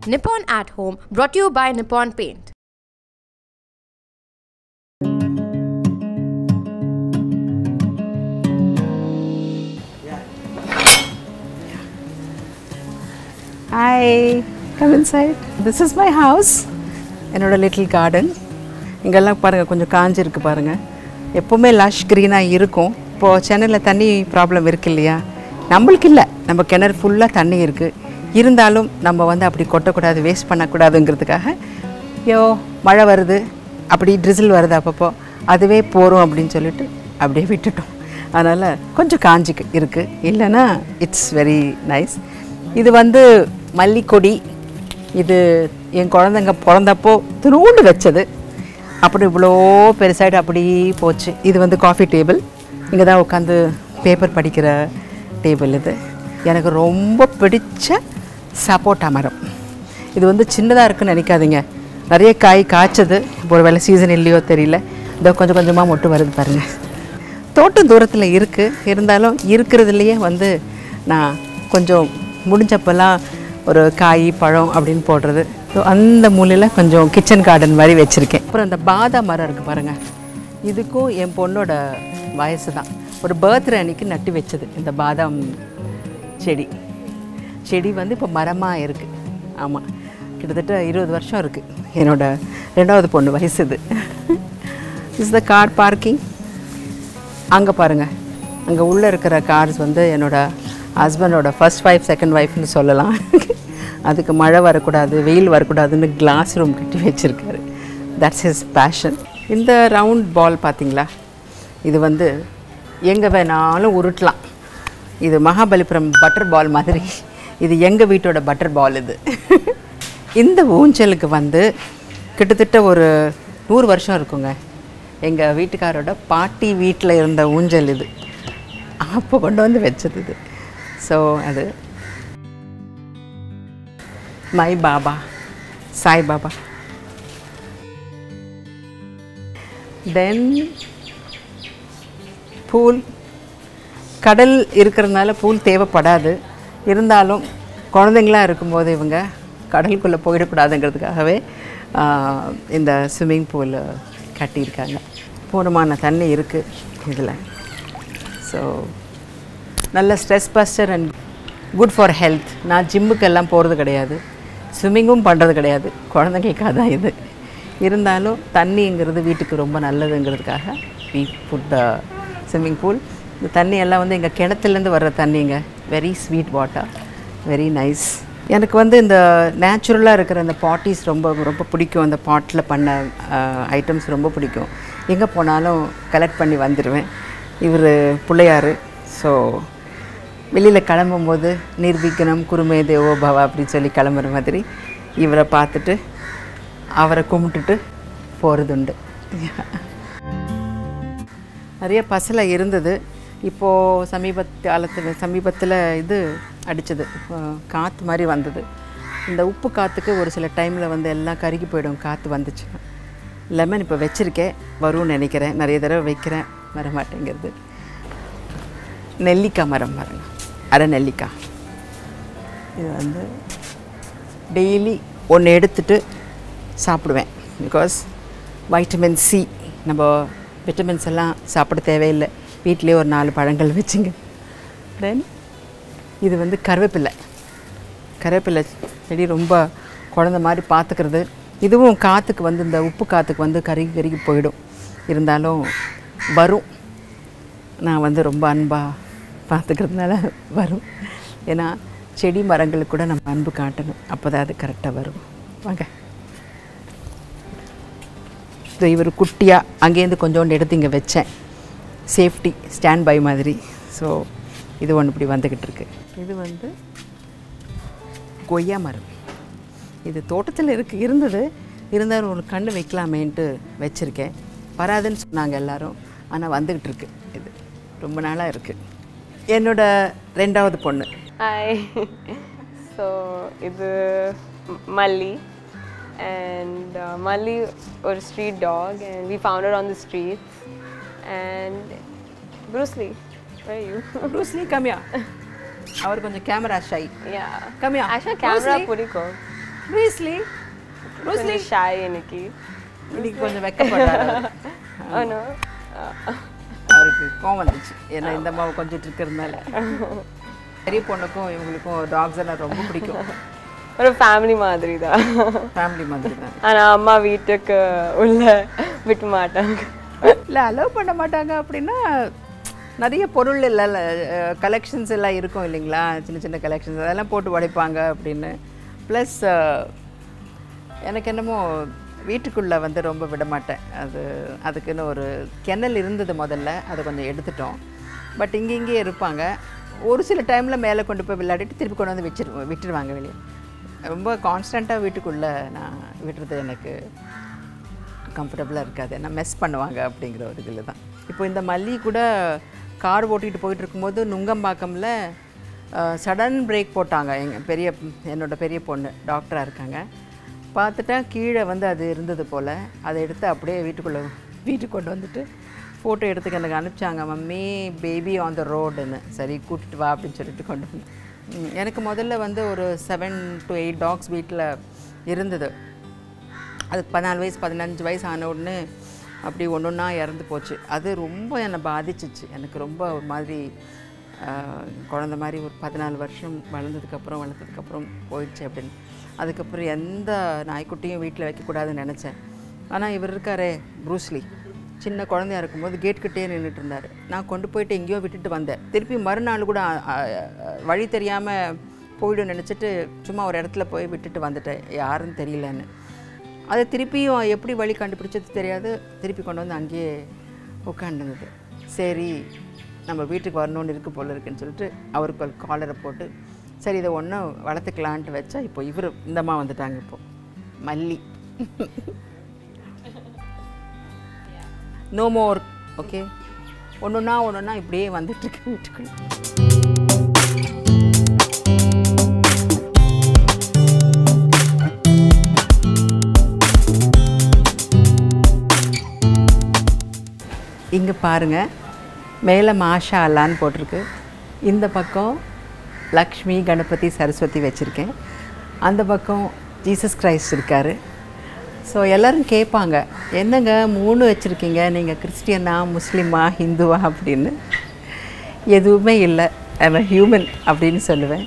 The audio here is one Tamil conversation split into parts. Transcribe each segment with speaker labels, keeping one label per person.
Speaker 1: Nippon at Home, brought to you by Nippon Paint.
Speaker 2: Hi come inside this is my house என்னோட லிட்டில் கார்டன் இங்கெல்லாம் பாருங்கள் கொஞ்சம் காஞ்சிருக்கு பாருங்கள் எப்போவுமே லஷ் க்ரீனாக இருக்கும் இப்போது சென்னையில் தண்ணி ப்ராப்ளம் இருக்கு இல்லையா நம்மளுக்கு இல்லை நம்ம கிணறு ஃபுல்லாக தண்ணி இருக்குது இருந்தாலும் நம்ம வந்து அப்படி கொட்டக்கூடாது வேஸ்ட் பண்ணக்கூடாதுங்கிறதுக்காக ஐயோ மழை வருது அப்படி ட்ரிசில் வருது அப்பப்போ அதுவே போகிறோம் அப்படின்னு சொல்லிட்டு அப்படியே விட்டுட்டோம் அதனால் கொஞ்சம் காஞ்சிக்கு இருக்குது இல்லைன்னா இட்ஸ் வெரி நைஸ் இது வந்து மல்லிக்கொடி இது என் குழந்தைங்க பிறந்தப்போ திருண்டு வச்சது அப்புறம் இவ்வளோ பெருசாகிட்டு அப்படி போச்சு இது வந்து காஃபி டேபிள் இங்கே தான் உட்காந்து பேப்பர் படிக்கிற டேபிள் இது எனக்கு ரொம்ப பிடிச்ச சப்போட்டா மரம் இது வந்து சின்னதாக இருக்குன்னு நினைக்காதீங்க நிறைய காய் காய்ச்சது இப்போ ஒரு வேலை சீசன் இல்லையோ தெரியல இதோ கொஞ்சம் கொஞ்சமாக மொட்டு வருது பாருங்கள் தோட்டம் தூரத்தில் இருக்குது இருந்தாலும் இருக்கிறதுலையே வந்து நான் கொஞ்சம் முடிஞ்சப்பெல்லாம் ஒரு காய் பழம் அப்படின்னு போடுறது ஸோ அந்த மூலையில் கொஞ்சம் கிச்சன் கார்டன் மாதிரி வச்சுருக்கேன் அப்புறம் அந்த பாதாம் மரம் இருக்குது பாருங்கள் இதுக்கும் என் பொண்ணோட வயசு தான் ஒரு பர்த்டே அன்னைக்கு நட்டு வச்சது இந்த பாதாம் செடி செடி வந்து இப்போ மரமாக இருக்குது ஆமாம் கிட்டத்தட்ட இருபது வருஷம் இருக்குது என்னோட ரெண்டாவது பொண்ணு வயசு இது இஸ் த கார் பார்க்கிங் அங்கே பாருங்கள் அங்கே உள்ளே இருக்கிற கார்ஸ் வந்து என்னோட ஹஸ்பண்டோட ஃபர்ஸ்ட் ஒய்ஃப் செகண்ட் ஒய்ஃப்னு சொல்லலாம் அதுக்கு மழை வரக்கூடாது வெயில் வரக்கூடாதுன்னு கிளாஸ் ரூம் கட்டி வச்சுருக்காரு தட்ஸ் ஹிஸ் பேஷன் இந்த ரவுண்ட் பால் பார்த்தீங்களா இது வந்து எங்கே வேணாலும் உருட்டலாம் இது மகாபலிபுரம் பட்டர் பால் மாதிரி இது எங்கள் வீட்டோட பட்டர் பால் இது இந்த ஊஞ்சலுக்கு வந்து கிட்டத்தட்ட ஒரு நூறு வருஷம் இருக்குங்க எங்கள் வீட்டுக்காரோட பாட்டி வீட்டில் இருந்த ஊஞ்சல் இது அப்போ கொண்டு வந்து வச்சது இது ஸோ அது my Baba Sai Baba then pool கடல் இருக்கிறதுனால பூல் தேவைப்படாது இருந்தாலும் குழந்தைங்களா இருக்கும்போது இவங்க கடலுக்குள்ளே போயிடக்கூடாதுங்கிறதுக்காகவே ஆஹ், இந்த ஸ்விம்மிங் பூல் கட்டியிருக்காங்க போதுமான தண்ணி இருக்குது இதில் ஸோ நல்ல stress buster and good for health நான் ஜிம்முக்கெல்லாம் போகிறது கிடையாது ஸ்விம்மிங்கும் பண்ணுறது கிடையாது குழந்தைங்களுக்காக தான் இது இருந்தாலும் தண்ணிங்கிறது வீட்டுக்கு ரொம்ப நல்லதுங்கிறதுக்காக we put the swimming pool இந்த தண்ணி எல்லாம் வந்து எங்கள் கிணத்துலேருந்து வர்ற தண்ணிங்க very sweet water very nice எனக்கு வந்து இந்த நேச்சுரலாக இருக்கிற அந்த பாட்டிஸ் ரொம்ப ரொம்ப பிடிக்கும் அந்த பாட்டில் பண்ண ஐட்டம்ஸ் ரொம்ப பிடிக்கும் எங்கே போனாலும் கலெக்ட் பண்ணி வந்துடுவேன் இவர் பிள்ளையார் ஸோ வெளியில் கிளம்பும்போது நிர்விக்னம் குருமே தேவோ பவா அப்படின்னு சொல்லி கிளம்புற மாதிரி இவரை பார்த்துட்டு அவரை கும்பிட்டுட்டு போகிறது உண்டு நிறைய பசலை இருந்தது இப்போது சமீப காலத்தில் சமீபத்தில் இது அடித்தது காற்று மாதிரி வந்தது இந்த உப்பு காற்றுக்கு ஒரு சில டைமில் வந்து எல்லாம் கருகி போயிடும் காற்று வந்துச்சுன்னா லெமன் இப்போ வச்சுருக்கேன் வரும்னு நினைக்கிறேன் நிறைய தடவை வைக்கிறேன் வர மாட்டேங்கிறது நெல்லிக்காய் மரம் பாருங்க அரை நெல்லிக்காய் இது வந்து டெய்லி ஒன்று எடுத்துட்டு சாப்பிடுவேன் பிகாஸ் வைட்டமின் சி நம்ம விட்டமின்ஸ் எல்லாம் சாப்பிட தேவையில்லை வீட்டிலே ஒரு நாலு பழங்கள் வச்சுங்க தென் இது வந்து கருவேப்பிலை கருவேப்பிலை செடி ரொம்ப குழந்த மாதிரி பார்த்துக்கிறது இதுவும் காற்றுக்கு வந்து இந்த உப்பு காற்றுக்கு வந்து கருகி கருகி போயிடும் இருந்தாலும் வரும் நான் வந்து ரொம்ப அன்பாக பார்த்துக்கிறதுனால வரும் ஏன்னா செடி மரங்களுக்கு கூட நம்ம அன்பு காட்டணும் அப்போ தான் அது கரெக்டாக வரும் வாங்க இதோ இவர் குட்டியாக அங்கேருந்து கொஞ்சோண்டு எடுத்து இங்கே வச்சேன் சேஃப்டி ஸ்டாண்ட் பை மாதிரி ஸோ இது ஒன்று இப்படி வந்துக்கிட்டு இருக்கு இது வந்து கொய்யா மரம் இது தோட்டத்தில் இருக்கு இருந்தது இருந்தாலும் ஒரு கன்று வைக்கலாமேன்ட்டு வச்சுருக்கேன் வராதுன்னு சொன்னாங்க எல்லாரும் ஆனால் வந்துக்கிட்டு இருக்கு இது ரொம்ப நாளாக இருக்குது என்னோட ரெண்டாவது பொண்ணு
Speaker 3: Hi. so இது M- Malli and uh, Malli or a street dog and we found her on the streets and Bruce Lee where are you
Speaker 2: Bruce Lee கம்மியா அவர் கொஞ்சம் camera shy
Speaker 3: yeah
Speaker 2: Come here.
Speaker 3: actually
Speaker 2: Bruce
Speaker 3: camera
Speaker 2: Lee.
Speaker 3: பிடிக்கும்
Speaker 2: ப்ரூஸ்லி
Speaker 3: கொஞ்சம் ஷாய் இன்னைக்கு
Speaker 2: இன்னைக்கு கொஞ்சம் வெக்கப்படுறாரு அவரு.
Speaker 3: Oh no.
Speaker 2: அவருக்கு கோவம் வந்துச்சு ஏன்னா இந்த அம்மாவை கொஞ்சிட்டு இருக்கிறதுனால பெரிய பொண்ணுக்கும் இவங்களுக்கும் டாக்ஸ் எல்லாம் ரொம்ப பிடிக்கும்
Speaker 3: ஒரு ஃபேமிலி மாதிரி தான்
Speaker 2: ஃபேமிலி மாதிரி தான்
Speaker 3: ஆனா அம்மா வீட்டுக்கு உள்ள விட்டு மாட்டாங்க
Speaker 2: இல்லை அலோவ் பண்ண மாட்டாங்க அப்படின்னா நிறைய பொருள் இல்லை கலெக்ஷன்ஸ் எல்லாம் இருக்கும் இல்லைங்களா சின்ன சின்ன கலெக்ஷன்ஸ் அதெல்லாம் போட்டு உடைப்பாங்க அப்படின்னு ப்ளஸ் எனக்கு என்னமோ வீட்டுக்குள்ளே வந்து ரொம்ப விட மாட்டேன் அது அதுக்குன்னு ஒரு கிணல் இருந்தது முதல்ல அதை கொஞ்சம் எடுத்துட்டோம் பட் இங்கே இங்கேயே இருப்பாங்க ஒரு சில டைமில் மேலே கொண்டு போய் விளையாடிட்டு திருப்பி கொண்டு வந்து வச்சிரு விட்டுருவாங்க வெளியே ரொம்ப கான்ஸ்டண்ட்டாக வீட்டுக்குள்ளே நான் விடுறது எனக்கு கம்ஃபர்டபுளாக இருக்காது ஏன்னா மெஸ் பண்ணுவாங்க அப்படிங்கிற ஒரு இதில் தான் இப்போ இந்த மல்லி கூட கார் ஓட்டிகிட்டு போயிட்டு இருக்கும்போது நுங்கம்பாக்கம்ல சடன் பிரேக் போட்டாங்க எங்கள் பெரிய என்னோட பெரிய பொண்ணு டாக்டராக இருக்காங்க பார்த்துட்டேன் கீழே வந்து அது இருந்தது போல் அதை எடுத்து அப்படியே வீட்டுக்குள்ளே வீட்டுக்கு கொண்டு வந்துட்டு ஃபோட்டோ எடுத்துக்க எனக்கு அனுப்பிச்சாங்க மம்மி பேபி ஆன் த ரோடுன்னு சரி கூட்டிட்டு வா அப்படின்னு சொல்லிட்டு கொண்டு வந்து ம், எனக்கு முதல்ல வந்து ஒரு செவன் டு எயிட் டாக்ஸ் வீட்டில் இருந்தது அதுக்கு பதினாலு வயசு பதினஞ்சு வயசு ஆன உடனே அப்படி ஒன்று ஒன்றா இறந்து போச்சு அது ரொம்ப என்னை பாதிச்சிச்சு எனக்கு ரொம்ப ஒரு மாதிரி ஆஹ், குழந்த மாதிரி ஒரு பதினாலு வருஷம் வளர்ந்ததுக்கப்புறம் வளர்த்ததுக்கப்புறம் போயிடுச்சு அப்படின்னு அதுக்கப்புறம் எந்த நாய்க்குட்டியும் வீட்டில் வைக்கக்கூடாதுன்னு நினச்சேன் ஆனால் இவர் இருக்காரே ப்ரூஸ்லி சின்ன குழந்தையா இருக்கும்போது கேட் கிட்டே நின்றுட்டு இருந்தார் நான் கொண்டு போயிட்டு எங்கேயோ விட்டுட்டு வந்தேன் திருப்பி மறுநாள் கூட ஆ, ஆ, வழி தெரியாமல் போயிடும் நினச்சிட்டு சும்மா ஒரு இடத்துல போய் விட்டுட்டு வந்துட்டேன் யாருன்னு தெரியலன்னு அதை திருப்பியும் எப்படி வழி கண்டுபிடிச்சது தெரியாது திருப்பி கொண்டு வந்து அங்கேயே உட்காந்துருந்தது சரி நம்ம வீட்டுக்கு வரணும்னு இருக்கு போல இருக்குன்னு சொல்லிட்டு அவருக்கு ஒரு காலரை போட்டு சரி இதை ஒன்றும் வளர்த்துக்கலான்ட்டு வச்சா இப்போ இவர் இந்தம்மா வந்துட்டாங்க இப்போ மல்லி நோ மோர் ஓகே ஒன்றுனா ஒன்றுனா இப்படியே வந்துட்டுருக்கு வீட்டுக்குள்ள இங்கே பாருங்கள் மேலே மாஷா அல்லான்னு போட்டிருக்கு இந்த பக்கம் லக்ஷ்மி கணபதி சரஸ்வதி வச்சுருக்கேன் அந்த பக்கம் ஜீசஸ் கிரைஸ்ட் இருக்கார் ஸோ எல்லோரும் கேட்பாங்க என்னங்க மூணு வச்சுருக்கீங்க நீங்கள் கிறிஸ்டியனா முஸ்லீமா ஹிந்துவா அப்படின்னு எதுவுமே இல்லை ஐம் ஹியூமன் அப்படின்னு சொல்லுவேன்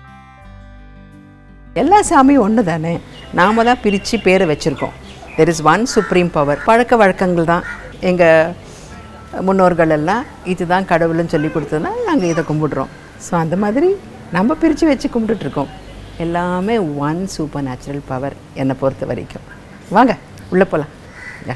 Speaker 2: எல்லா சாமியும் ஒன்று தானே நாம தான் பிரித்து பேரை வச்சுருக்கோம் there is one supreme power பழக்க வழக்கங்கள் தான் எங்கள் முன்னோர்கள் எல்லாம் இதுதான் கடவுள்னு சொல்லி கொடுத்ததுனால நாங்கள் இதை கும்பிடுறோம் ஸோ அந்த மாதிரி நம்ம பிரித்து வச்சு கும்பிட்டுட்ருக்கோம் எல்லாமே ஒன் சூப்பர் நேச்சுரல் பவர் என்னை பொறுத்த வரைக்கும் வாங்க உள்ளே போகலாம் யா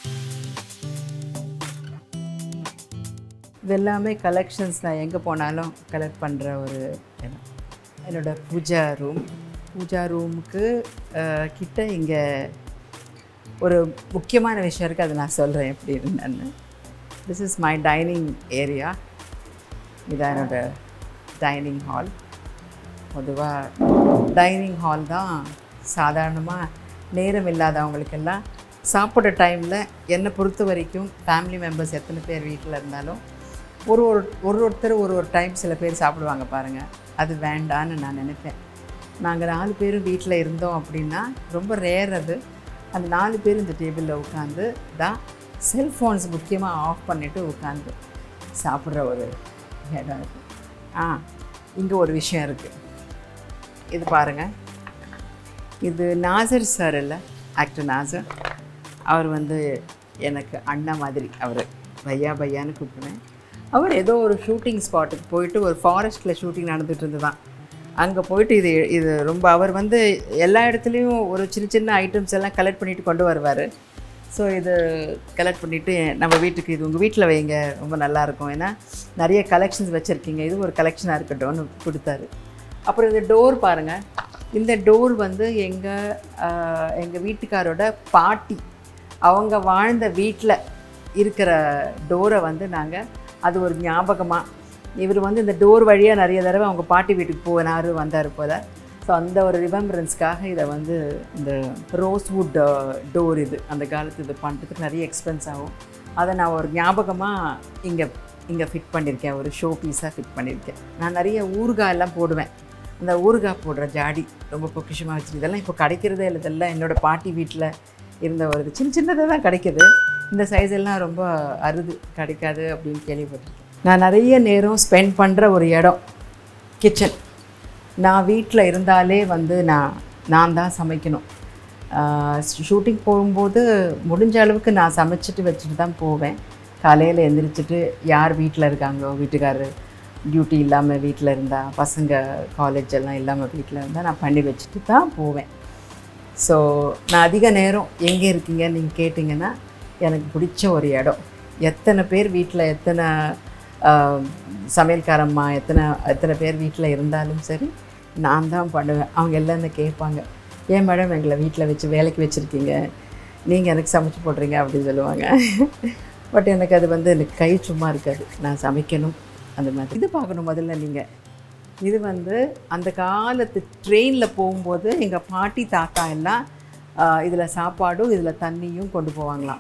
Speaker 2: இது எல்லாமே கலெக்ஷன்ஸ் நான் எங்கே போனாலும் கலெக்ட் பண்ணுற ஒரு இடம் என்னோட பூஜா ரூம் பூஜா ரூமுக்கு கிட்ட இங்கே ஒரு முக்கியமான விஷயம் இருக்குது அதை நான் சொல்கிறேன் எப்படி என்னன்னு this is my dining area இதான் என்னோட டைனிங் ஹால் பொதுவாக டைனிங் ஹால் தான் சாதாரணமாக நேரம் இல்லாதவங்களுக்கெல்லாம் சாப்பிட்ற டைமில் என்னை பொறுத்த வரைக்கும் ஃபேமிலி மெம்பர்ஸ் எத்தனை பேர் வீட்டில் இருந்தாலும் ஒரு ஒரு ஒரு ஒருத்தர் ஒரு ஒரு டைம் சில பேர் சாப்பிடுவாங்க பாருங்கள் அது வேண்டான்னு நான் நினைப்பேன் நாங்கள் நாலு பேரும் வீட்டில் இருந்தோம் அப்படின்னா ரொம்ப ரேர் அது அந்த நாலு பேர் இந்த டேபிளில் உட்காந்து தான் செல்ஃபோன்ஸ் முக்கியமாக ஆஃப் பண்ணிவிட்டு உட்காந்து சாப்பிட்ற ஒரு இடம் இருக்குது ஆ இங்கே ஒரு விஷயம் இருக்குது இது பாருங்கள் இது நாசர் சார் இல்லை ஆக்டர் நாசர் அவர் வந்து எனக்கு அண்ணா மாதிரி அவர் பையா பையான்னு கூப்பிடுவேன் அவர் ஏதோ ஒரு ஷூட்டிங் ஸ்பாட்டுக்கு போயிட்டு ஒரு ஃபாரஸ்ட்டில் ஷூட்டிங் நடந்துட்டு இருந்துதான் அங்கே போயிட்டு இது இது ரொம்ப அவர் வந்து எல்லா இடத்துலையும் ஒரு சின்ன சின்ன ஐட்டம்ஸ் எல்லாம் கலெக்ட் பண்ணிட்டு கொண்டு வருவார் ஸோ இது கலெக்ட் பண்ணிவிட்டு நம்ம வீட்டுக்கு இது உங்கள் வீட்டில் வைங்க ரொம்ப நல்லாயிருக்கும் ஏன்னா நிறைய கலெக்ஷன்ஸ் வச்சுருக்கீங்க இது ஒரு கலெக்ஷனாக இருக்கட்டும்னு கொடுத்தாரு அப்புறம் இந்த டோர் பாருங்கள் இந்த டோர் வந்து எங்கள் எங்கள் வீட்டுக்காரோட பாட்டி அவங்க வாழ்ந்த வீட்டில் இருக்கிற டோரை வந்து நாங்கள் அது ஒரு ஞாபகமாக இவர் வந்து இந்த டோர் வழியாக நிறைய தடவை அவங்க பாட்டி வீட்டுக்கு போனார் வந்தார் போல ஸோ அந்த ஒரு ரிமெம்பரன்ஸ்க்காக இதை வந்து இந்த ரோஸ்வுட் டோர் இது அந்த காலத்து இது பண்ணுறதுக்கு நிறைய எக்ஸ்பென்ஸ் ஆகும் அதை நான் ஒரு ஞாபகமாக இங்கே இங்கே ஃபிட் பண்ணியிருக்கேன் ஒரு ஷோ பீஸாக ஃபிட் பண்ணியிருக்கேன் நான் நிறைய ஊறுகாய் எல்லாம் போடுவேன் அந்த ஊறுகாய் போடுற ஜாடி ரொம்ப பொக்கிஷமாக வச்சுருக்கு இதெல்லாம் இப்போ கிடைக்கிறதே இல்லை இதெல்லாம் என்னோடய பாட்டி வீட்டில் இருந்த ஒரு இது. சின்ன சின்னதாக தான் கிடைக்குது இந்த சைஸ் எல்லாம் ரொம்ப அருது கிடைக்காது அப்படின்னு கேள்விப்பட்டிருக்கேன் நான் நிறைய நேரம் ஸ்பெண்ட் பண்ணுற ஒரு இடம் கிச்சன் நான் வீட்டில் இருந்தாலே வந்து நான் நான் தான் சமைக்கணும் ஷூட்டிங் போகும்போது முடிஞ்ச அளவுக்கு நான் சமைச்சிட்டு வச்சுட்டு தான் போவேன் காலையில் எந்திரிச்சிட்டு யார் வீட்டில் இருக்காங்களோ வீட்டுக்காரர் டியூட்டி இல்லாமல் வீட்டில் இருந்தால் பசங்க காலேஜ் எல்லாம் இல்லாமல் வீட்டில் இருந்தால் நான் பண்ணி வச்சுட்டு தான் போவேன் ஸோ நான் அதிக நேரம் எங்கே இருக்கீங்கன்னு நீங்கள் கேட்டிங்கன்னா எனக்கு பிடிச்ச ஒரு இடம் எத்தனை பேர் வீட்டில் எத்தனை ஆஹ், சமையல்காரம்மா எத்தனை எத்தனை பேர் வீட்டில் இருந்தாலும் சரி நான் தான் பண்ணுவேன் அவங்க எல்லாம் என்ன கேட்பாங்க ஏன் மேடம் எங்களை வீட்டில் வச்சு வேலைக்கு வச்சுருக்கீங்க நீங்கள் எனக்கு சமைச்சு போடுறீங்க அப்படின்னு சொல்லுவாங்க பட் எனக்கு அது வந்து எனக்கு கை சும்மா இருக்காது நான் சமைக்கணும் அந்த மாதிரி இது பார்க்கணும் முதல்ல நீங்கள் இது வந்து அந்த காலத்து ட்ரெயினில் போகும்போது எங்கள் பாட்டி தாத்தா எல்லாம் இதில் சாப்பாடும் இதில் தண்ணியும் கொண்டு போவாங்களாம்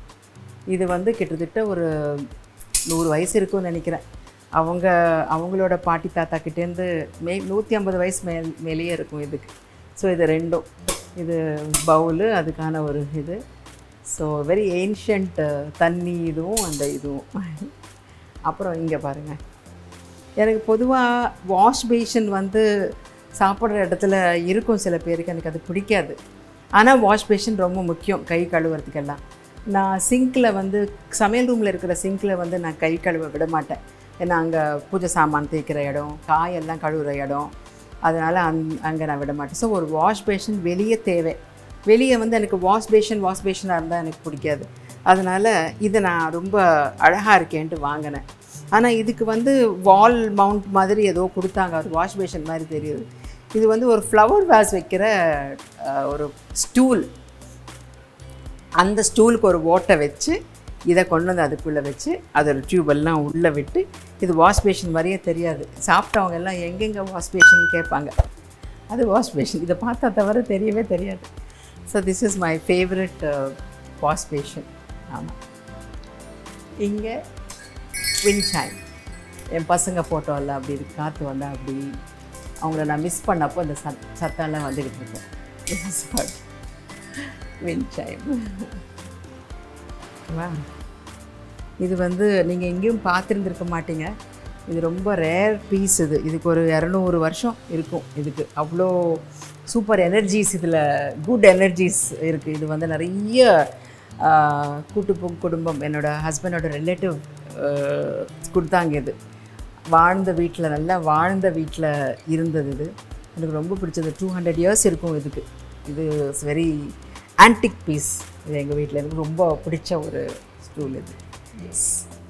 Speaker 2: இது வந்து கிட்டத்தட்ட ஒரு நூறு வயசு இருக்கும்னு நினைக்கிறேன் அவங்க அவங்களோட பாட்டி தாத்தா கிட்டேருந்து மே நூற்றி ஐம்பது வயசு மேல் மேலேயே இருக்கும் இதுக்கு ஸோ இது ரெண்டும் இது பவுலு அதுக்கான ஒரு இது ஸோ வெரி ஏன்ஷியன்ட் தண்ணி இதுவும் அந்த இதுவும் அப்புறம் இங்கே பாருங்கள் எனக்கு பொதுவாக வாஷ் பேஷன் வந்து சாப்பிட்ற இடத்துல இருக்கும் சில பேருக்கு எனக்கு அது பிடிக்காது ஆனால் வாஷ் பேஷன் ரொம்ப முக்கியம் கை கழுவுறதுக்கெல்லாம் நான் சிங்கில் வந்து சமையல் ரூமில் இருக்கிற சிங்கில் வந்து நான் கை கழுவ விட மாட்டேன் ஏன்னா அங்கே பூஜை சாமான் தேய்க்கிற இடம் காயெல்லாம் கழுவுற இடம் அதனால் அங் அங்கே நான் விட மாட்டேன் ஸோ ஒரு வாஷ் பேஷன் வெளியே தேவை வெளியே வந்து எனக்கு வாஷ் பேஷன் வாஷ் பேஷனாக இருந்தால் எனக்கு பிடிக்காது அதனால் இதை நான் ரொம்ப அழகாக இருக்கேன்ட்டு வாங்கினேன் ஆனால் இதுக்கு வந்து வால் மவுண்ட் மாதிரி ஏதோ கொடுத்தாங்க அது வாஷ் பேஷன் மாதிரி தெரியுது இது வந்து ஒரு ஃப்ளவர் வாஸ் வைக்கிற அஹ், ஒரு ஸ்டூல் அந்த ஸ்டூலுக்கு ஒரு ஓட்டை வச்சு இதை கொண்டு வந்து அதுக்குள்ளே வச்சு அதோட டியூபெல்லாம் உள்ளே விட்டு இது வாஷ் பேஷன் மாதிரியே தெரியாது சாப்பிட்டவங்க எல்லாம் எங்கெங்கே வாஷ் பேஷன் கேட்பாங்க அது வாஷ் பேஷன் இதை பார்த்தா தவிர தெரியவே தெரியாது so this is my favourite wash basin ஆமாம் இங்கே வின்சாய் என் பசங்க ஃபோட்டோ எல்லாம் அப்படி இருக்கு காற்று வந்தால் அப்படி அவங்கள நான் மிஸ் பண்ணப்போ அந்த சத் சத்தம்லாம் வந்துக்கிட்டு இருக்கேன் வின்சாய் வா இது வந்து நீங்கள் எங்கேயும் பார்த்துருந்துருக்க மாட்டீங்க இது ரொம்ப ரேர் பீஸ் இது இதுக்கு ஒரு இரநூறு வருஷம் இருக்கும் இதுக்கு அவ்வளோ சூப்பர் எனர்ஜிஸ் இதில் குட் எனர்ஜிஸ் இருக்குது இது வந்து நிறைய ஆஹ், கூட்டு பு- குடும்பம் என்னோடய ஹஸ்பண்டோட ரிலேட்டிவ் கொடுத்தாங்க இது வாழ்ந்த வீட்டில் நல்லா வாழ்ந்த வீட்டில் இருந்தது இது எனக்கு ரொம்ப பிடிச்சது டூ ஹண்ட்ரட் இயர்ஸ் இருக்கும் இதுக்கு இது இட்ஸ் வெரி ஆன்டிக் பீஸ் இது எங்கள் வீட்டில் எனக்கு ரொம்ப பிடிச்ச ஒரு ஸ்டூல் இது எஸ்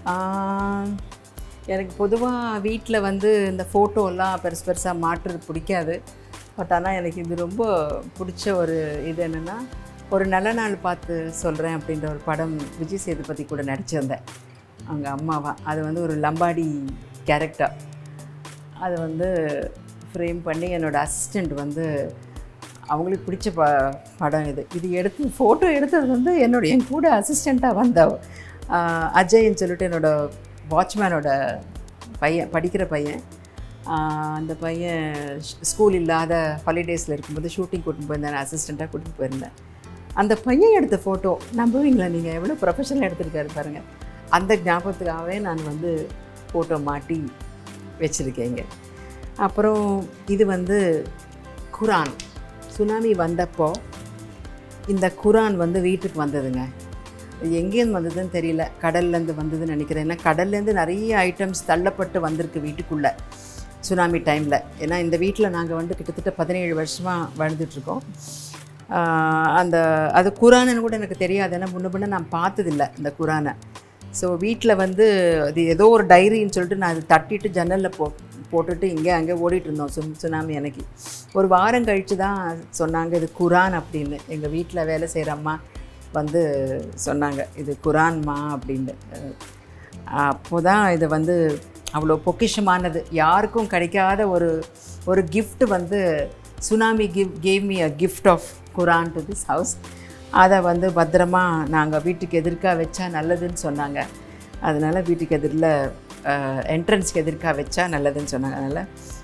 Speaker 2: எனக்கு பொதுவாக வீட்டில் வந்து இந்த ஃபோட்டோலாம் பெருசு பெருசாக மாட்டுறது பிடிக்காது பட் ஆனால் எனக்கு இது ரொம்ப பிடிச்ச ஒரு இது என்னென்னா ஒரு நல்ல நாள் பார்த்து சொல்கிறேன் அப்படின்ற ஒரு படம் விஜய் சேதுபதி கூட நடிச்சிருந்தேன் அவங்க அம்மாவா அது வந்து ஒரு லம்பாடி கேரக்டர் அதை வந்து ஃப்ரேம் பண்ணி என்னோடய அசிஸ்டண்ட் வந்து அவங்களுக்கு பிடிச்ச ப படம் இது இது எடுத்து ஃபோட்டோ எடுத்தது வந்து என்னோட என் கூட அசிஸ்டண்ட்டாக வந்த ஆஹ், அஜய்ன்னு சொல்லிட்டு என்னோட வாட்ச்மேனோட பையன் படிக்கிற பையன் ஆஹ், அந்த பையன் ஸ்கூல் இல்லாத ஹாலிடேஸில் இருக்கும்போது ஷூட்டிங் கூட்டின்னு போயிருந்தேன் நான் அசிஸ்டண்ட்டாக கூட்டிட்டு போயிருந்தேன் அந்த பையன் எடுத்த ஃபோட்டோ நம்புவீங்களா நீங்கள் எவ்வளோ ப்ரொஃபஷனல் எடுத்திருக்காரு பாருங்கள் அந்த ஞாபகத்துக்காகவே நான் வந்து ஃபோட்டோ மாட்டி வச்சுருக்கேங்க அப்புறம் இது வந்து குரான் சுனாமி வந்தப்போ இந்த குரான் வந்து வீட்டுக்கு வந்ததுங்க இது எங்கேருந்து வந்ததுன்னு தெரியல கடல்லேருந்து வந்ததுன்னு நினைக்கிறேன் ஏன்னா கடல்லேருந்து நிறைய ஐட்டம்ஸ் தள்ளப்பட்டு வந்திருக்கு வீட்டுக்குள்ளே சுனாமி டைமில் ஏன்னா இந்த வீட்டில் நாங்கள் வந்து கிட்டத்தட்ட பதினேழு வருஷமாக வாழ்ந்துட்டுருக்கோம் அந்த அது குரானுன்னு கூட எனக்கு தெரியாது ஏன்னா முன்ன பின்ன நான் பார்த்ததில்ல இந்த குரானை ஸோ வீட்டில் வந்து அது ஏதோ ஒரு டைரின்னு சொல்லிட்டு நான் அது தட்டிட்டு ஜன்னலில் போ போட்டுட்டு இங்கே அங்கே ஓடிட்டு இருந்தோம் சும் சுனாமி அன்னைக்கு ஒரு வாரம் கழித்து தான் சொன்னாங்க இது குரான் அப்படின்னு எங்கள் வீட்டில் வேலை செய்கிற அம்மா வந்து சொன்னாங்க இது குரான்மா அப்படின்னு அப்போ தான் இது வந்து அவ்வளோ பொக்கிஷமானது யாருக்கும் கிடைக்காத ஒரு ஒரு gift வந்து சுனாமி give gave me a gift of Quran to this house அதை வந்து பத்திரமா நாங்கள் வீட்டுக்கு எதிர்க்கா வச்சா நல்லதுன்னு சொன்னாங்க அதனால் வீட்டுக்கு எதிரில் என்ட்ரன்ஸ்க்கு எதிர்க்கா வச்சா நல்லதுன்னு சொன்னாங்க அதனால்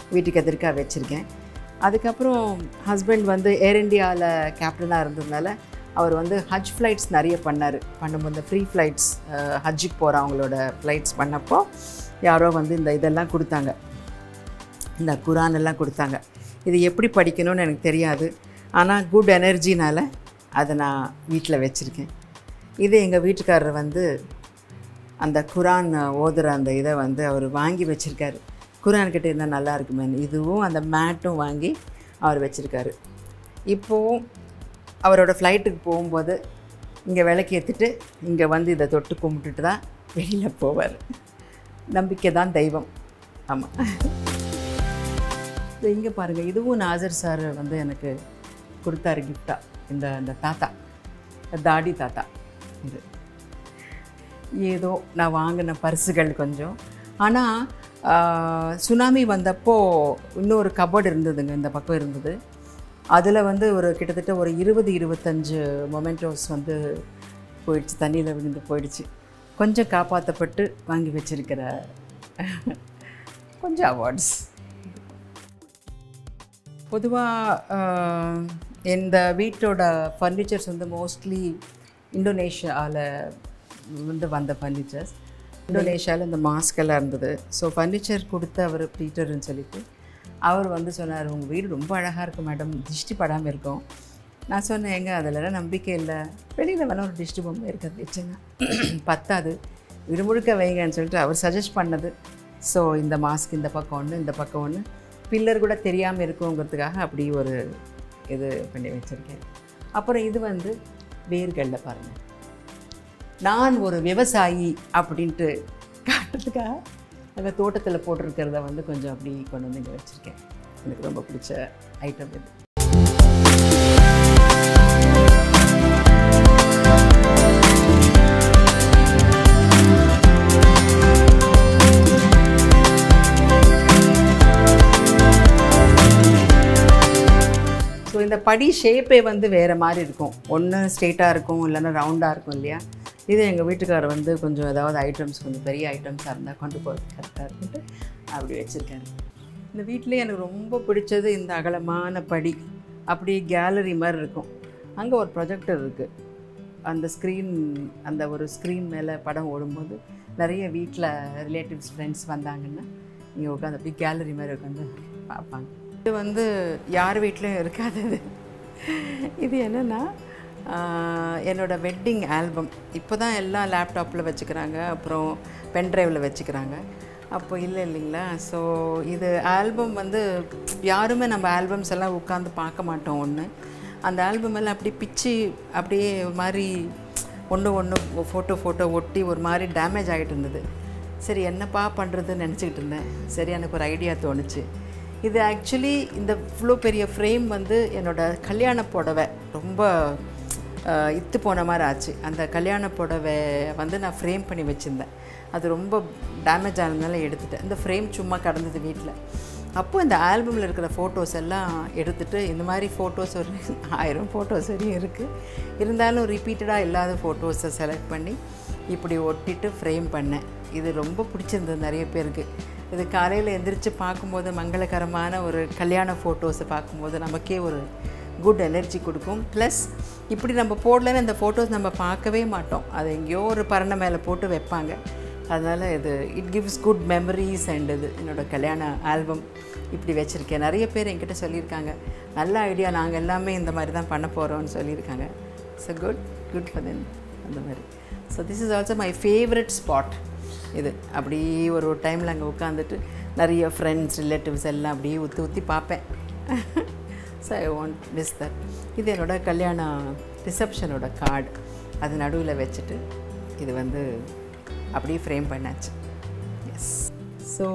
Speaker 2: வீட்டுக்கு எதிர்க்க வச்சுருக்கேன் அதுக்கப்புறம் ஹஸ்பண்ட் வந்து ஏர் இந்தியாவில் கேப்டனாக இருந்ததுனால அவர் வந்து ஹஜ் ஃப்ளைட்ஸ் நிறைய பண்ணார் பண்ணும்போது இந்த ஃப்ரீ ஃப்ளைட்ஸ் ஹஜ்ஜுக்கு போகிற அவங்களோட ஃப்ளைட்ஸ் பண்ணப்போ யாரோ வந்து இந்த இதெல்லாம் கொடுத்தாங்க இந்த குரான் எல்லாம் கொடுத்தாங்க இது எப்படி படிக்கணும்னு எனக்கு தெரியாது ஆனால் குட் எனர்ஜினால் அதை நான் வீட்டில் வச்சுருக்கேன் இது எங்கள் வீட்டுக்காரர் வந்து அந்த குரான் ஓதுற அந்த இதை வந்து அவர் வாங்கி வச்சுருக்காரு குரான் கிட்ட இருந்தால் நல்லா இருக்குமே இதுவும் அந்த மேட்டும் வாங்கி அவர் வச்சுருக்காரு இப்போவும் அவரோட ஃப்ளைட்டுக்கு போகும்போது இங்கே விளக்கேற்றிட்டு இங்கே வந்து இதை தொட்டு கும்பிட்டுட்டு தான் வெளியில் போவார் நம்பிக்கை தான் தெய்வம் ஆமாம் இது இங்கே பாருங்கள் இதுவும் நாசர் சார் வந்து எனக்கு கொடுத்தாரு கிஃப்டாக இந்த இந்த தாத்தா தாடி தாத்தா இது ஏதோ நான் வாங்கின பரிசுகள் கொஞ்சம் ஆனால் சுனாமி வந்தப்போ இன்னொரு கபோர்டு இருந்ததுங்க இந்த பக்கம் இருந்தது அதில் வந்து ஒரு கிட்டத்தட்ட ஒரு இருபது இருபத்தஞ்சு மொமெண்டோஸ் வந்து போயிடுச்சு தண்ணியில் விழுந்து போயிடுச்சு கொஞ்சம் காப்பாற்றப்பட்டு வாங்கி வச்சிருக்கிற கொஞ்சம் அவார்ட்ஸ் பொதுவாக இந்த வீட்டோட ஃபர்னிச்சர்ஸ் வந்து மோஸ்ட்லி இந்தோனேஷியாவில் வந்து வந்த ஃபர்னிச்சர்ஸ் இந்தோனேஷியாவில் இந்த மாஸ்க் எல்லாம் இருந்தது ஸோ ஃபர்னிச்சர் கொடுத்த அவர் பீட்டர்னு சொல்லிட்டு அவர் வந்து சொன்னார் உங்கள் வீடு ரொம்ப அழகாக இருக்கும் மேடம் திருஷ்டி படாமல் இருக்கும் நான் சொன்னேன் எங்க அதிலலாம் நம்பிக்கை இல்லை வெளியில் வேணால் ஒரு டிஷ்டி பொம்மை இருக்கிறது வச்சுங்க பத்தாது வீடு முழுக்க வைங்கன்னு சொல்லிட்டு அவர் சஜஸ்ட் பண்ணது ஸோ இந்த மாஸ்க் இந்த பக்கம் ஒன்று இந்த பக்கம் ஒன்று பில்லர் கூட தெரியாமல் இருக்குங்கிறதுக்காக அப்படி ஒரு இது பண்ணி வச்சுருக்கேன் அப்புறம் இது வந்து வேர்களில் பாருங்கள் நான் ஒரு விவசாயி அப்படின்ட்டு காட்டுறதுக்காக அந்த தோட்டத்தில் போட்டிருக்கிறத வந்து கொஞ்சம் அப்படி கொண்டு வந்து இங்கே வச்சுருக்கேன் எனக்கு ரொம்ப பிடிச்ச ஐட்டம் இது ஸோ இந்த படி ஷேப்பே வந்து வேறு மாதிரி இருக்கும் ஒன்று ஸ்ட்ரெயிட்டாக இருக்கும் இல்லைன்னா ரவுண்டாக இருக்கும் இல்லையா இது எங்கள் வீட்டுக்காரர் வந்து கொஞ்சம் ஏதாவது ஐட்டம்ஸ் கொஞ்சம் பெரிய ஐட்டம்ஸாக இருந்தால் கொண்டு போகிறது கரெக்டாக இருக்குன்ட்டு அப்படி வச்சுருக்காரு இந்த வீட்டிலே எனக்கு ரொம்ப பிடிச்சது இந்த அகலமான படி அப்படி கேலரி மாதிரி இருக்கும் அங்கே ஒரு ப்ரொஜெக்டர் இருக்குது அந்த ஸ்க்ரீன் அந்த ஒரு ஸ்க்ரீன் மேலே படம் ஓடும்போது நிறைய வீட்டில் ரிலேட்டிவ்ஸ் ஃப்ரெண்ட்ஸ் வந்தாங்கன்னா இங்கே உட்காந்து அப்படி கேலரி மாதிரி உட்காந்து பார்ப்பாங்க இது வந்து யார் வீட்லையும் இருக்காதது இது என்னென்னா என்னோடய வெட்டிங் ஆல்பம் இப்போ தான் எல்லாம் லேப்டாப்பில் வச்சுக்கிறாங்க அப்புறம் பென்ட்ரைவில் வச்சுக்கிறாங்க அப்போ இல்லை இல்லைங்களா ஸோ இது ஆல்பம் வந்து யாருமே நம்ம ஆல்பம்ஸ் எல்லாம் உட்காந்து பார்க்க மாட்டோம் ஒன்று அந்த ஆல்பம் எல்லாம் அப்படியே பிச்சு அப்படியே ஒரு மாதிரி ஒன்று ஒன்று ஃபோட்டோ ஃபோட்டோ ஒட்டி ஒரு மாதிரி டேமேஜ் ஆகிட்டு இருந்தது சரி என்னப்பா பண்ணுறதுன்னு நினச்சிக்கிட்டு இருந்தேன் சரி எனக்கு ஒரு ஐடியா தோணுச்சு இது ஆக்சுவலி இந்த இவ்வளோ பெரிய ஃப்ரேம் வந்து என்னோடய கல்யாண புடவை ரொம்ப அஹ், இத்து போன மாதிரி ஆச்சு அந்த கல்யாண புடவை வந்து நான் ஃப்ரேம் பண்ணி வச்சுருந்தேன் அது ரொம்ப டேமேஜ் ஆனதுனால எடுத்துட்டேன் இந்த ஃப்ரேம் சும்மா கடந்தது வீட்டில் அப்போ இந்த ஆல்பமில் இருக்கிற ஃபோட்டோஸ் எல்லாம் எடுத்துட்டு இந்த மாதிரி ஃபோட்டோஸ் ஒரு ஆயிரம் ஃபோட்டோஸ் வரையும் இருக்குது இருந்தாலும் ரிப்பீட்டடாக இல்லாத ஃபோட்டோஸை செலக்ட் பண்ணி இப்படி ஒட்டிட்டு ஃப்ரேம் பண்ணேன் இது ரொம்ப பிடிச்சிருந்தது நிறைய பேருக்கு இது காலையில் எந்திரிச்சு பார்க்கும்போது மங்களகரமான ஒரு கல்யாண ஃபோட்டோஸை பார்க்கும்போது நமக்கே ஒரு குட் எனர்ஜி கொடுக்கும் ப்ளஸ் இப்படி நம்ம போடலன்னு அந்த ஃபோட்டோஸ் நம்ம பார்க்கவே மாட்டோம் அது எங்கேயோ ஒரு பரணை மேலே போட்டு வைப்பாங்க அதனால் இது it gives good memories and இது என்னோடய கல்யாண ஆல்பம் இப்படி வச்சுருக்கேன் நிறைய பேர் என்கிட்ட சொல்லியிருக்காங்க நல்ல ஐடியா நாங்கள் எல்லாமே இந்த மாதிரி தான் பண்ண போகிறோம்னு சொல்லியிருக்காங்க so good good for then அந்த மாதிரி so this is also my favourite spot இது அப்படி ஒரு ஒரு டைமில் அங்கே உட்காந்துட்டு நிறைய ஃப்ரெண்ட்ஸ் ரிலேட்டிவ்ஸ் எல்லாம் அப்படியே ஊற்றி ஊற்றி பார்ப்பேன் so I want miss that இது என்னோட கல்யாண ரிசப்ஷனோட கார்டு அது நடுவில் வச்சுட்டு இது வந்து அப்படியே ஃப்ரேம் பண்ணாச்சு எஸ் ஸோ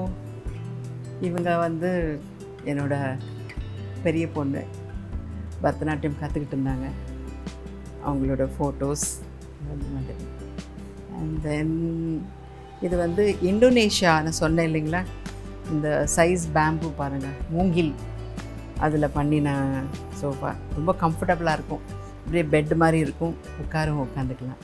Speaker 2: இவங்க வந்து என்னோட பெரிய பொண்ணு பரதநாட்டியம் கற்றுக்கிட்டு இருந்தாங்க அவங்களோட ஃபோட்டோஸ் அந்த மாதிரி அண்ட் தென் இது வந்து இந்தோனேஷியா நான் சொன்னேன் இல்லைங்களா இந்த சைஸ் பேம்பு பாருங்கள் மூங்கில் அதில் பண்ணின சோஃபா ரொம்ப கம்ஃபர்டபுளாக இருக்கும் அப்படியே பெட் மாதிரி இருக்கும் உட்காரும் உட்காந்துக்கலாம்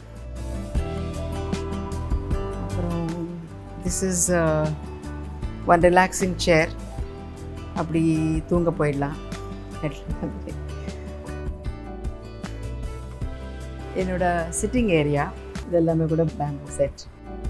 Speaker 2: அப்புறம் this is one relaxing chair அப்படி தூங்க போயிடலாம் நெட்டில் வந்து என்னோட சிட்டிங் ஏரியா இது எல்லாமே கூட பேம்பு செட்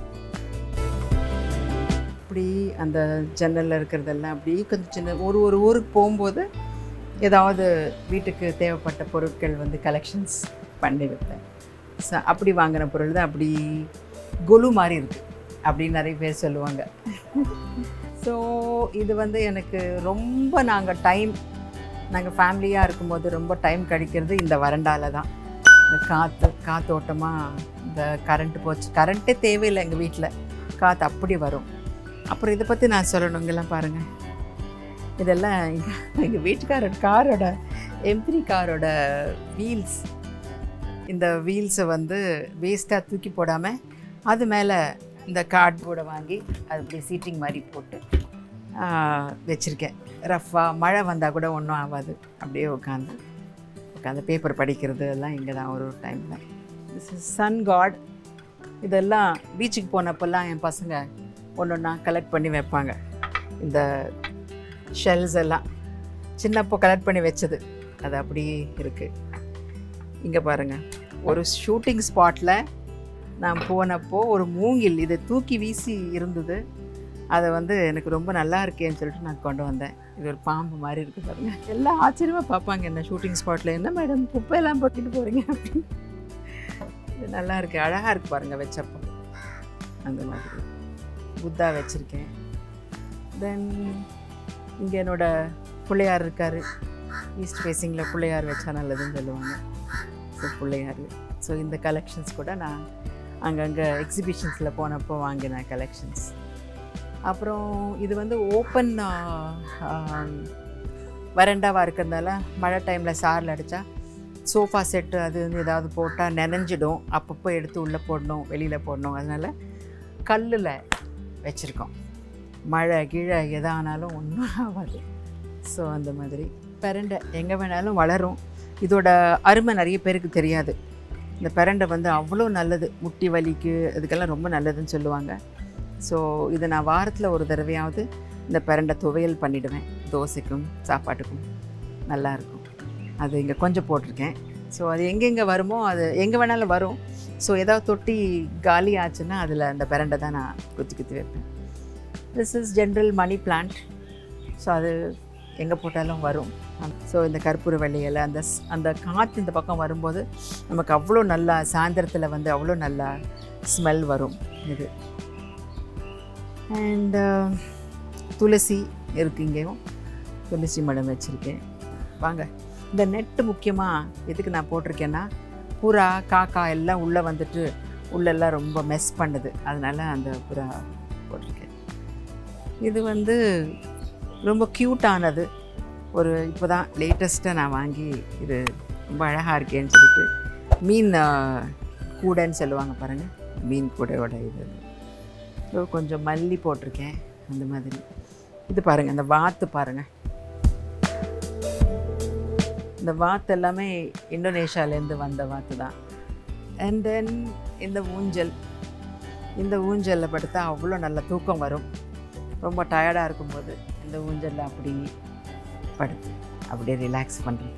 Speaker 2: அப்படி அந்த ஜன்னலில் இருக்கிறதெல்லாம் அப்படி கொஞ்சம் சின்ன ஒரு ஒரு ஊருக்கு போகும்போது ஏதாவது வீட்டுக்கு தேவைப்பட்ட பொருட்கள் வந்து கலெக்ஷன்ஸ் பண்ணி வைப்பேன் ஸோ அப்படி வாங்கின பொருள் தான் அப்படி கொலு மாதிரி இருக்குது அப்படின்னு நிறைய பேர் சொல்லுவாங்க ஸோ இது வந்து எனக்கு ரொம்ப நாங்கள் டைம் நாங்கள் ஃபேமிலியாக இருக்கும்போது ரொம்ப டைம் கழிக்கிறது இந்த வரண்டால தான் இந்த காற்று காற்றோட்டமாக இந்த கரண்ட் போச்சு கரண்ட்டே தேவையில்லை எங்கள் வீட்டில் காற்று அப்படி வரும் அப்புறம் இதை பற்றி நான் சொல்லணும் இங்கெல்லாம் பாருங்கள் இதெல்லாம் எங்கள் எங்கள் வீட்டுக்காரோட காரோட எம்ப்ரி காரோட வீல்ஸ் இந்த வீல்ஸை வந்து வேஸ்ட்டாக தூக்கி போடாமல் அது மேலே இந்த கார்ட்போர்டை வாங்கி அது அப்படியே சீட்டிங் மாதிரி போட்டு வச்சுருக்கேன் ரஃப்பாக மழை வந்தால் கூட ஒன்றும் ஆகாது அப்படியே உட்காந்து உட்காந்து பேப்பர் படிக்கிறது எல்லாம் இங்கே தான் ஒரு ஒரு டைமில் திஸ் இஸ் சன் காட் இதெல்லாம் பீச்சுக்கு போனப்பெல்லாம் என் பசங்க ஒன்று ஒன்றா கலெக்ட் பண்ணி வைப்பாங்க இந்த ஷெல்ஸ் எல்லாம் சின்னப்போ கலெக்ட் பண்ணி வச்சது அது அப்படி இருக்குது இங்கே பாருங்கள் ஒரு ஷூட்டிங் ஸ்பாட்டில் நான் போனப்போ ஒரு மூங்கில் இதை தூக்கி வீசி இருந்தது அதை வந்து எனக்கு ரொம்ப நல்லா இருக்கேன்னு சொல்லிட்டு நான் கொண்டு வந்தேன் இது ஒரு பாம்பு மாதிரி இருக்குது பாருங்க எல்லாம் ஆச்சரியமாக பார்ப்பாங்க என்ன ஷூட்டிங் ஸ்பாட்டில் என்ன மேடம் குப்பையெல்லாம் போட்டுட்டு போகிறீங்க அப்படின்னு இது நல்லா இருக்கு அழகாக இருக்கு பாருங்க வச்சப்போ அந்த மாதிரி புத்தா வச்சுருக்கேன் தென் இங்கே என்னோட பிள்ளையார் இருக்கார் ஈஸ்ட் ஃபேஸிங்கில் பிள்ளையார் வச்சா நல்லதுன்னு சொல்லுவாங்க ஸோ பிள்ளையார் ஸோ இந்த கலெக்ஷன்ஸ் கூட நான் அங்கங்கே எக்ஸிபிஷன்ஸில் போனப்போ வாங்கின கலெக்ஷன்ஸ் அப்புறம் இது வந்து ஓப்பன் வரண்டாவாக இருக்கிறதுனால மழை டைமில் சாரில் அடித்தா சோஃபா செட்டு அது வந்து ஏதாவது போட்டால் நனைஞ்சிடும் அப்பப்போ எடுத்து உள்ளே போடணும் வெளியில் போடணும் அதனால் கல்லில் வச்சுருக்கோம் மழை கீழே எதானாலும் ஒன்றும் ஆகாது ஸோ அந்த மாதிரி பெரண்டை எங்கே வேணாலும் வளரும் இதோட அருமை நிறைய பேருக்கு தெரியாது இந்த பெரண்டை வந்து அவ்வளோ நல்லது முட்டி வலிக்கு இதுக்கெல்லாம் ரொம்ப நல்லதுன்னு சொல்லுவாங்க ஸோ இதை நான் வாரத்தில் ஒரு தடவையாவது இந்த பெரண்டை துவையல் பண்ணிவிடுவேன் தோசைக்கும் சாப்பாட்டுக்கும் நல்லாயிருக்கும் அது இங்கே கொஞ்சம் போட்டிருக்கேன் ஸோ அது எங்கெங்கே வருமோ அது எங்கே வேணாலும் வரும் ஸோ ஏதாவது தொட்டி காலி ஆச்சுன்னா அதில் அந்த பெரண்டை தான் நான் குத்தி குத்தி வைப்பேன் this is general money plant so அது எங்கே போட்டாலும் வரும் ஸோ இந்த கற்பூர வெள்ளையில் அந்த ஸ்- அந்த காற்று இந்த பக்கம் வரும்போது நமக்கு அவ்வளோ நல்லா சாயந்தரத்தில் வந்து அவ்வளோ நல்லா ஸ்மெல் வரும் இது அண்ட் துளசி இருக்கு இங்கேயும் துளசி மடம் வச்சுருக்கேன் வாங்க இந்த நெட்டு முக்கியமாக எதுக்கு நான் போட்டிருக்கேன்னா புறா காக்கா எல்லாம் உள்ளே வந்துட்டு உள்ளெல்லாம் ரொம்ப மெஸ் பண்ணுது அதனால அந்த புறா போட்டிருக்கேன் இது வந்து ரொம்ப க்யூட்டானது ஒரு இப்போ தான் லேட்டஸ்ட்டாக நான் வாங்கி இது ரொம்ப அழகாக இருக்கேன்னு சொல்லிட்டு மீன் ஆ, கூடைன்னு சொல்லுவாங்க பாருங்கள் மீன் கூடையோட இது ஸோ கொஞ்சம் மல்லி போட்டிருக்கேன் அந்த மாதிரி இது பாருங்கள் இந்த வாத்து பாருங்கள் இந்த வாத்து எல்லாமே இந்தோனேஷியாலேருந்து வந்த வாத்து தான் அண்ட் தென் இந்த ஊஞ்சல் இந்த ஊஞ்சலில் படுத்தா அவ்வளோ நல்ல தூக்கம் வரும் ரொம்ப டயர்டாக இருக்கும்போது இந்த ஊஞ்சலில் அப்படி படுத்து அப்படியே ரிலாக்ஸ் பண்ணுறேன்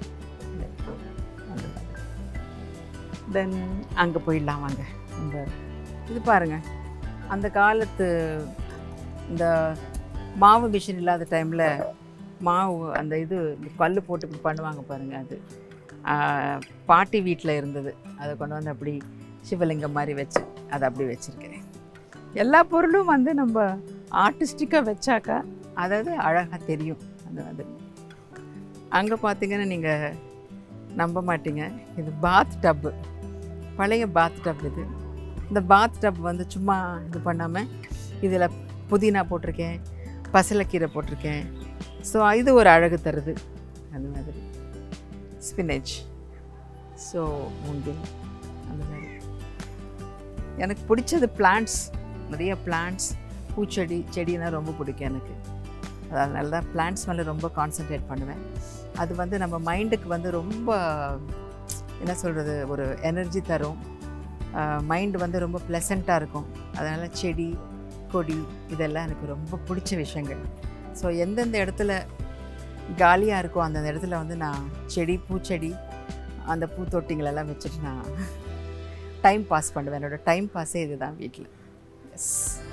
Speaker 2: தென் அங்கே போயிடலாம் வாங்க இந்த இது பாருங்கள் அந்த காலத்து இந்த மாவு மிஷின் இல்லாத டைமில் மாவு அந்த இது கல் போட்டு இப்படி பண்ணுவாங்க பாருங்கள் அது ஆஹ், பாட்டி வீட்டில் இருந்தது அதை கொண்டு வந்து அப்படி சிவலிங்கம் மாதிரி வச்சு அதை அப்படி வச்சுருக்கேன் எல்லா பொருளும் வந்து நம்ம ஆர்டிஸ்டிக்காக வச்சாக்கா அதாவது அழகாக தெரியும் அந்த மாதிரி அங்கே பார்த்தீங்கன்னா நீங்கள் நம்ப மாட்டீங்க இது பாத் டப்பு பழைய பாத் டப் இது இந்த பாத் டப் வந்து சும்மா இது பண்ணாமல் இதில் புதினா போட்டிருக்கேன் பசலைக்கீரை போட்டிருக்கேன் ஸோ இது ஒரு அழகு தருது அந்த மாதிரி ஸ்பினச் ஸோ மூங்கில் அந்த மாதிரி எனக்கு பிடிச்சது பிளான்ட்ஸ் நிறைய பிளான்ட்ஸ் பூச்செடி செடினா ரொம்ப பிடிக்கும் எனக்கு அதனால தான் பிளான்ட்ஸ் மேலே ரொம்ப கான்சென்ட்ரேட் பண்ணுவேன் அது வந்து நம்ம மைண்டுக்கு வந்து ரொம்ப என்ன சொல்கிறது ஒரு எனர்ஜி தரும் மைண்டு வந்து ரொம்ப ப்ளசண்ட்டாக இருக்கும் அதனால் செடி கொடி இதெல்லாம் எனக்கு ரொம்ப பிடிச்ச விஷயங்கள் ஸோ எந்தெந்த இடத்துல காலியாக இருக்கோ அந்தந்த இடத்துல வந்து நான் செடி பூச்செடி அந்த பூத்தொட்டிங்களெல்லாம் வச்சுட்டு நான் டைம் பாஸ் பண்ணுவேன் என்னோடய டைம் பாஸே இதுதான் வீட்டில் எஸ்